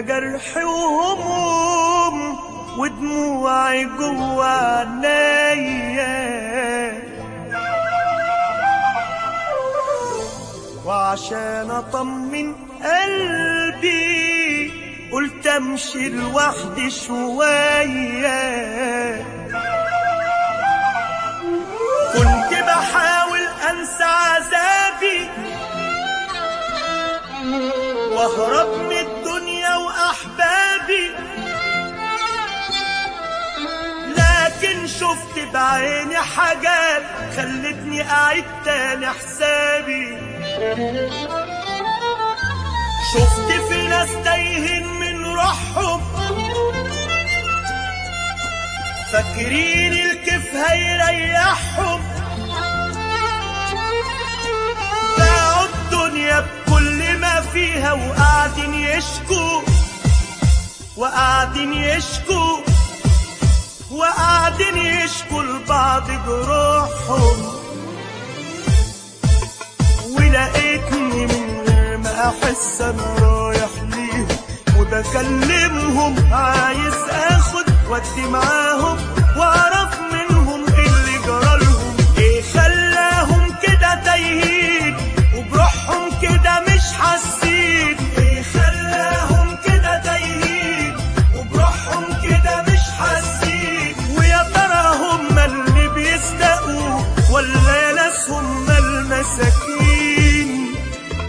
جرح وهموم ودموعي جوا عينيا وعشان اطمن قلبي قلت امشي لوحدي شويه كنت بحاول انسى عذابي واهرب من الدنيا واحبابي لكن شفت بعيني حاجات خلتني اعيد تاني حسابي شفت في ناس تايهين من روحهم فاكرين الكيف هيريحهم باعوا الدنيا بكل ما فيها وقاعدين يشكوا وقاعدين يشكوا وقاعدين يشكوا لبعض جروحهم ولقيتني من غير ما احس انا رايح ليهم وبكلمهم عايز اخد ودي معاهم واعرف منهم ايه اللي جرالهم ايه خلاهم كده تايهين وبروحهم كده مش حاسين ايه خلاهم كده تايهين وبروحهم كده مش حاسين ويا ترى هم اللي بيستقوا ولا ناس هم المساكين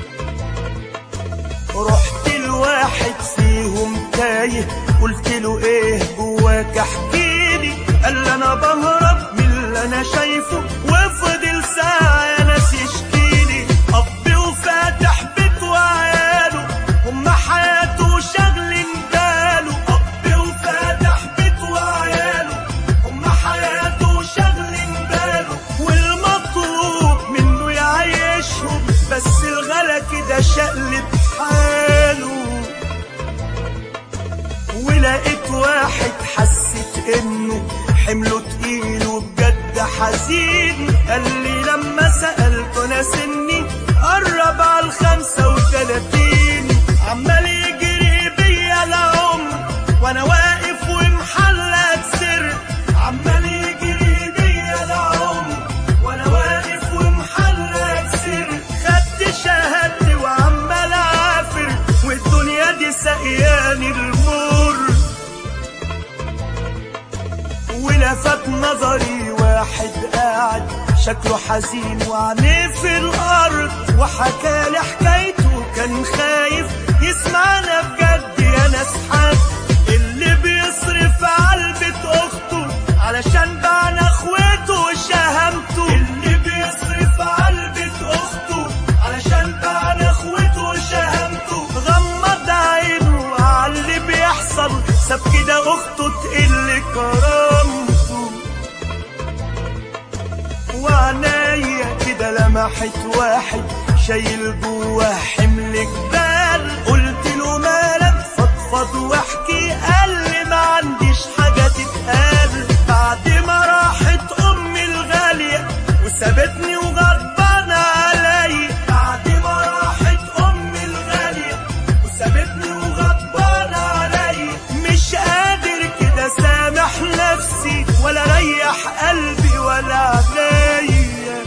رحت الواحد فيهم تايه قلت له ايه جواك احكيلي قال لي انا بهرب من اللي انا شايفه وفضل ساعة يا ناس يشكيلي اب وفاتح بيت وعياله هم حياته شغل باله اب وفاتح بيت وعياله هم حياته شغل باله والمطلوب منه يعيشهم بس الغلا كده شقلب حاله ولقيت واحد حسيت انه حمله تقيل وبجد حزين قال لي لما سألته انا سني قرب على الخمسة وتلاتين عمال يجري بيا العمر وانا واقف ومحلق سر عمال يجري بيا العمر وانا واقف ومحلق سر خدت شهادتي وعمال عافر والدنيا دي سقياني المر ولفت نظري واحد قاعد شكله حزين وعينيه في الارض وحكالي حكايته كان خايف يسمعنا بجد يا ناس حد اللي بيصرف علبة اخته علشان بعنا اخوته وشهامته اللي بيصرف علبة اخته علشان بعنا اخوته وشهامته غمض عينه على اللي بيحصل ساب كده اخته تقل كرامته وعنايا كده لمحت واحد شايل جواه حمل جبال قلت له مالك فضفض واحكي قال لي ما عنديش حاجة تتقال بعد ما راحت امي الغالية وسابتني وغضبانة عليا بعد ما راحت امي الغالية وسابتني وغضبانة عليا مش قادر كده سامح نفسي ولا ريح قلبي ولا عليا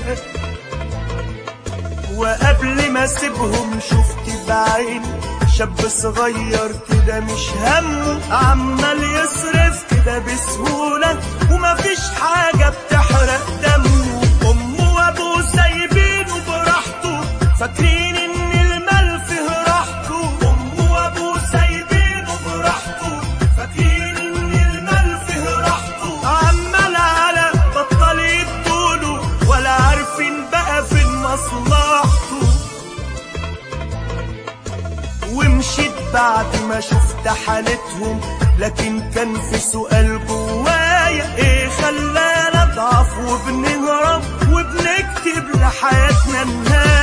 وقبل ما اسيبهم شفت بعيني شاب صغير كده مش همه عمال يصرف كده بسهولة ومفيش حاجة بتحرق دمه أمه وأبوه سايبينه براحته فاكرين إن المال فيه راحته أمه وأبوه سايبينه براحته فاكرين إن المال فيه راحته عمال على بطل يدوله ولا عارفين بقى فين مصلحته ومشيت بعد ما شفت حالتهم لكن كان في سؤال جوايا ايه خلانا نضعف وبنهرب وبنكتب لحياتنا النهاية